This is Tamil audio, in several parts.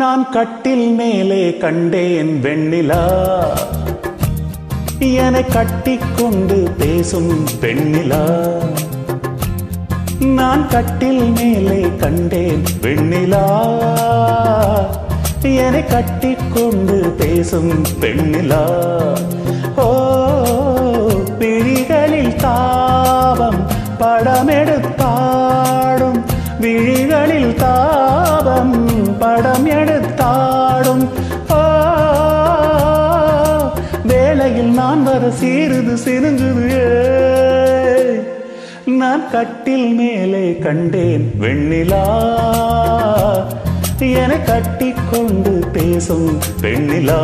நான் கட்டில் மேலே கண்டேன் வெண்ணிலா என கட்டிக்கொண்டு பேசும் பெண்ணிலா நான் கட்டில் மேலே கண்டேன் வெண்ணிலா என கட்டிக்கொண்டு பேசும் பெண்ணிலா ஓ விழிகளில் தாபம் படமெடுத்தாடும் விழிகளில் தாபம் படம் எடுத்தாடும் ஓ வேளையில் நான் வர சீருது சினுங்குது ஏய். நான் கட்டில் மேலே கண்டேன் வெண்ணிலா என கட்டிக்கொண்டு பேசும் பெண்ணிலா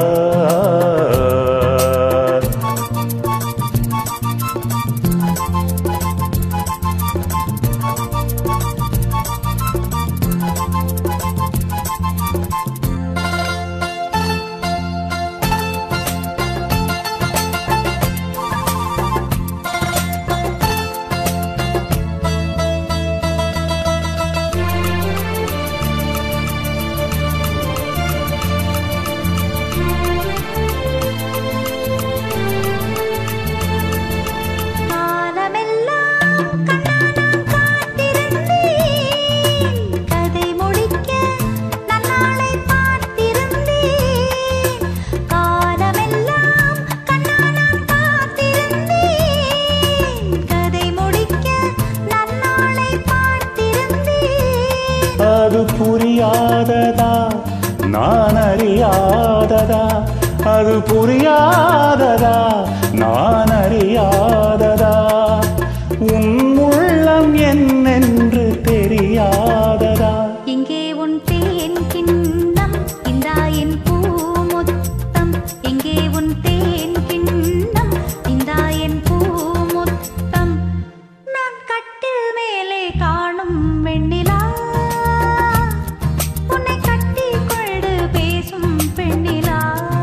காலமெல்லாம் கண்ணானம் காத்திருந்தேன் கதை முடிக்க நன்னாளை பார்த்திருந்தேன் காலமெல்லாம் கண்ணானம் காத்திருந்தேன் கதை முடிக்க நன்னாளை பார்த்திருந்தேன் அது புரியாததா நான் அறியாததா அது புரியாததா நான் அறியாததா உன் உள்ளம் என்னென்று தெரியாததா எங்கே உன் தேன் கிண்ணம் இந்தா என் பூமுத்தம் எங்கே உன் தேன் கிண்ணம் இந்தா என் பூமுத்தம் நான் கட்டில் மேலே காணும் வெண்ணிலா உன்னை கட்டி கொண்டு பேசும் பெண்ணிலா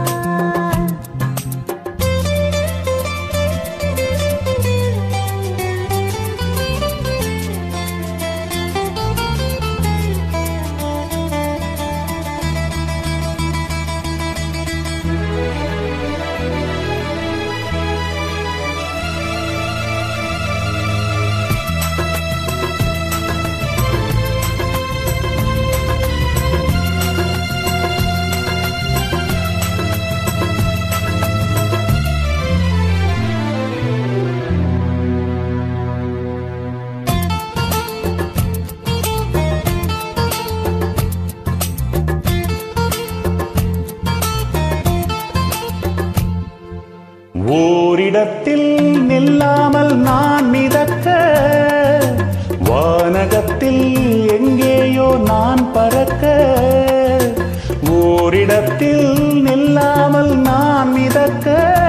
ஓரிடத்தில் நில்லாமல் நான் மிதக்க வானகத்தில் எங்கேயோ நான் பறக்க ஓரிடத்தில் நில்லாமல் நான் மிதக்க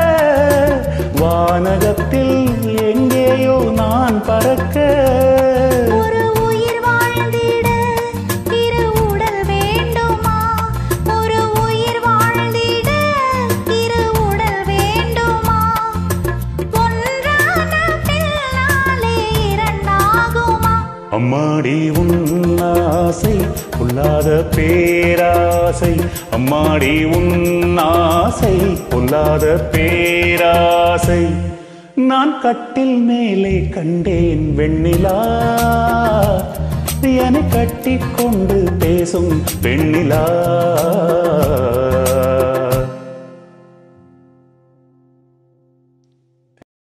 வானகத்தில் எங்கேயோ நான் பறக்க ஒரு உயிர் வாழ்ந்திட இரு உடல் வேண்டுமா ஒரு உயிர் வாழ்ந்திட இரு உடல் வேண்டுமா ஒன்றான பின்னாலே இரண்டாகுமா அம்மாடி உன் ஆசை பொல்லாத பேராசை அம்மாடி உன் ஆசை பொல்லாத பேராசை நான் கட்டில் மேலே கண்டேன் வெண்ணிலா என கட்டிக்கொண்டு பேசும் பெண்ணிலா